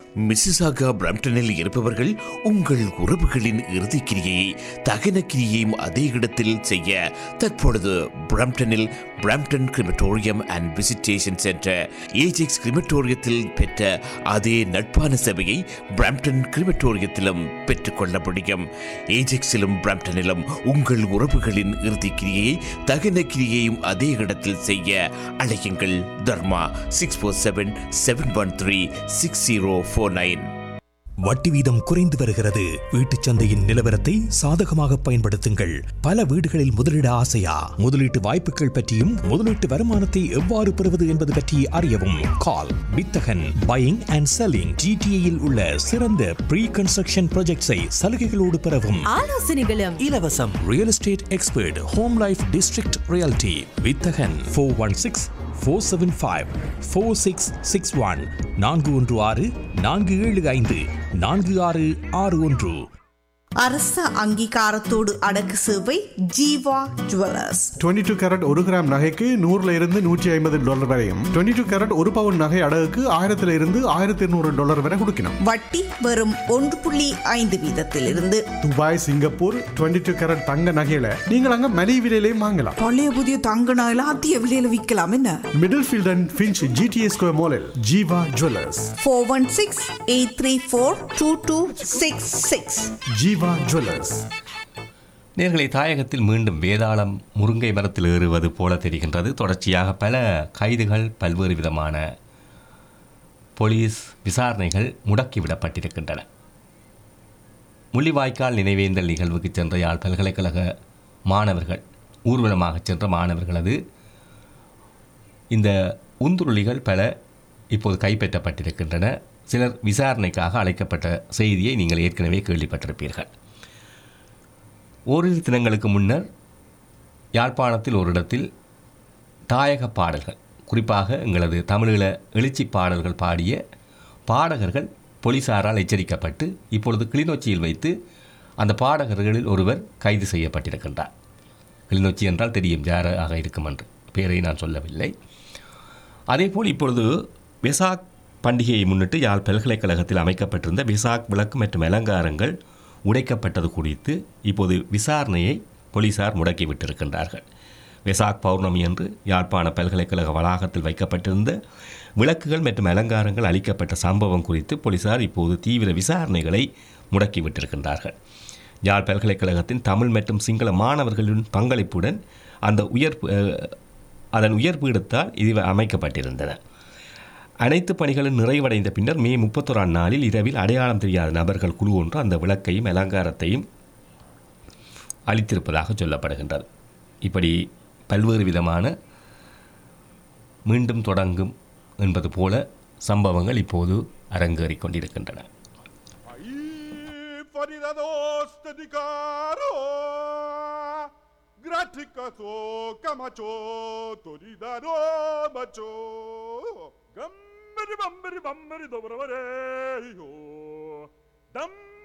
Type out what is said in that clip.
Mississauga பிரம்டனில் இருப்பவர்கள் உங்கள் உறவுகளின் இறுதிக்கிரியை தகன கிரியையும் அதே இடத்தில் செய்ய தற்பொழுது பிரம்டனில் Brampton crematorium and visitation centre Ajax கிரிமட்டோரியத்தில் பெற்ற அதே நட்பான சபையை பிரம்டன் கிரிமட்டோரியத்திலும் பெற்றுக்கொள்ள முடியும் ஏஜெக்ஸிலும் பிரம்டனிலும் உங்கள் உறவுகளின் இறுதிக்கிரியை தகன கிரியையும் அதே இடத்தில் செய்ய அழையுங்கள் Dharma six four seven seven one three six zero four nine வட்டி வீதம் குறைந்து வருகிறது வீட்டுச் சந்தையின் நிலவரத்தை சாதகமாக பயன்படுத்துங்கள் பல வீடுகளில் முதலீட ஆசையா முதலீட்டு வாய்ப்புகள் பற்றியும் முதலீட்டு வருமானத்தை எவ்வாறு பெறுவது என்பது பற்றி அறியவும் கால் வித்தகன் பையிங் அண்ட் செல்லிங் ஜிடிஏயில் உள்ள சிறந்த ப்ரீ கன்ஸ்ட்ரக்ஷன் ப்ராஜெக்ட்ஸை சலுகைகளோடு பெறவும் ஆலோசனைகளும் இலவசம் real estate expert home life district reality வித்தகன் four one six four seven five four six six one நான்கு ஒன்று ஆறு நான்கு ஏழு ஐந்து நான்கு ஆறு ஆறு ஒன்று அரச அங்கீகாரத்தோடு அடக்கு சேவை ஜீவா ஜுவல்லர்ஸ் 22 டூ கேரட் ஒரு கிராம் நகைக்கு நூறுல இருந்து நூற்றி ஐம்பது டாலர் வரையும் 22 டூ கேரட் ஒரு பவுன் நகை அடகுக்கு ஆயிரத்துல இருந்து ஆயிரத்தி இருநூறு டாலர் வரை கொடுக்கணும் வட்டி வெறும் ஒன்று புள்ளி ஐந்து வீதத்திலிருந்து துபாய் சிங்கப்பூர் 22 டூ கேரட் தங்க நகையில நீங்கள் அங்க மலிவு விலையிலையும் வாங்கலாம் பழைய புதிய தங்க நகையில அதிக விலையில விற்கலாம் என்ன Middlefield and Finch GTS square மாலில் Jeeva jewellers four one six eight three four two two six six Jeeva jewellers நேர்களை தாயகத்தில் மீண்டும் வேதாளம் முருங்கை மரத்தில் ஏறுவது போல தெரிகின்றது தொடர்ச்சியாக பல கைதுகள் பல்வேறு விதமான போலீஸ் விசாரணைகள் முடக்கிவிடப்பட்டிருக்கின்றன முள்ளிவாய்க்கால் நினைவேந்தல் நிகழ்வுக்கு சென்ற யாழ் பல்கலைக்கழக மாணவர்கள் ஊர்வலமாக சென்ற மாணவர்களது இந்த உந்துருளிகள் பல இப்போது கைப்பற்றப்பட்டிருக்கின்றன சிலர் விசாரணைக்காக அழைக்கப்பட்ட செய்தியை நீங்கள் ஏற்கனவே கேள்விப்பட்டிருப்பீர்கள் ஓரிரு தினங்களுக்கு முன்னர் யாழ்ப்பாணத்தில் ஒரு இடத்தில் தாயக பாடல்கள் குறிப்பாக எங்களது தமிழீழ எழுச்சி பாடல்கள் பாடிய பாடகர்கள் போலீசாரால் எச்சரிக்கப்பட்டு இப்பொழுது கிளிநொச்சியில் வைத்து அந்த பாடகர்களில் ஒருவர் கைது செய்யப்பட்டிருக்கின்றார் கிளிநொச்சி என்றால் தெரியும் யாராக இருக்கும் என்று பேரை நான் சொல்லவில்லை அதேபோல் இப்பொழுது வெசாக் பண்டிகையை முன்னிட்டு யாழ் பல்கலைக்கழகத்தில் அமைக்கப்பட்டிருந்த விசாக் விளக்கு மற்றும் அலங்காரங்கள் உடைக்கப்பட்டது குறித்து இப்போது விசாரணையை போலீசார் முடக்கிவிட்டிருக்கின்றார்கள் வெசாக் பௌர்ணமி அன்று யாழ்ப்பாண பல்கலைக்கழக வளாகத்தில் வைக்கப்பட்டிருந்த விளக்குகள் மற்றும் அலங்காரங்கள் அளிக்கப்பட்ட சம்பவம் குறித்து போலீசார் இப்போது தீவிர விசாரணைகளை முடக்கிவிட்டிருக்கின்றார்கள் யாழ் பல்கலைக்கழகத்தின் தமிழ் மற்றும் சிங்கள மாணவர்களின் பங்களிப்புடன் அந்த உயர் அஹ், அதன் உயர்பீடத்தால் இது அமைக்கப்பட்டிருந்தன அனைத்து பணிகளும் நிறைவடைந்த பின்னர் மே முப்பத்தோராம் நாளில் இரவில் அடையாளம் தெரியாத நபர்கள் குழு ஒன்று அந்த விளக்கையும் அலங்காரத்தையும் அளித்திருப்பதாக சொல்லப்படுகின்றது இப்படி பல்வேறு விதமான மீண்டும் தொடங்கும் என்பது போல சம்பவங்கள் இப்போது அரங்கேறிக் கொண்டிருக்கின்றன Ai, faridados di caro, graticato, camacho, toridaro, macho, gambari bambari bambari dobravare, dam